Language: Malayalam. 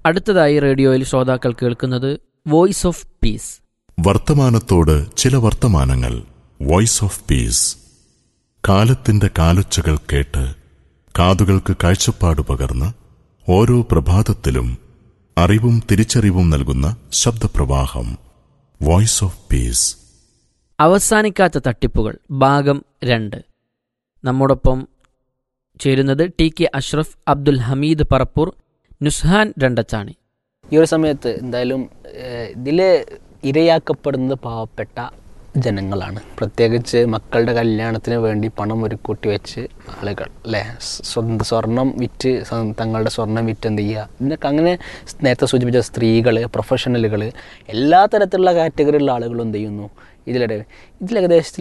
അടുത്തതായി റേഡിയോയിൽ ശ്രോതാക്കൾ കേൾക്കുന്നത് വോയിസ് ഓഫ് പീസ് വർത്തമാനത്തോട് ചില വർത്തമാനങ്ങൾ വോയിസ് ഓഫ് പീസ് കാലത്തിന്റെ കാലൊച്ചകൾ കേട്ട് കാതുകൾക്ക് കാഴ്ചപ്പാട് പകർന്ന് ഓരോ പ്രഭാതത്തിലും അറിവും തിരിച്ചറിവും നൽകുന്ന ശബ്ദപ്രവാഹം വോയിസ് ഓഫ് പീസ് അവസാനിക്കാത്ത തട്ടിപ്പുകൾ ഭാഗം രണ്ട് നമ്മോടൊപ്പം ചേരുന്നത് ടി കെ അഷ്റഫ് അബ്ദുൽ ഹമീദ് പറപ്പൂർ നുസ്ഹാൻ രണ്ടച്ചാണി ഈ ഒരു സമയത്ത് എന്തായാലും ഇതിൽ ഇരയാക്കപ്പെടുന്നത് പാവപ്പെട്ട ജനങ്ങളാണ് പ്രത്യേകിച്ച് മക്കളുടെ കല്യാണത്തിന് വേണ്ടി പണം ഒരു കൂട്ടി വെച്ച് ആളുകൾ അല്ലേ സ്വന്തം സ്വർണം വിറ്റ് സ്വ- തങ്ങളുടെ സ്വർണം വിറ്റ് എന്ത് ചെയ്യുക ഇതിനൊക്കെ അങ്ങനെ നേരത്തെ സൂചിപ്പിച്ച സ്ത്രീകൾ പ്രൊഫഷണലുകൾ എല്ലാ തരത്തിലുള്ള കാറ്റഗറിയിലുള്ള ആളുകളും എന്ത് ചെയ്യുന്നു ഇതിലിടെ ഇതിൽ ഏകദേശത്തിൽ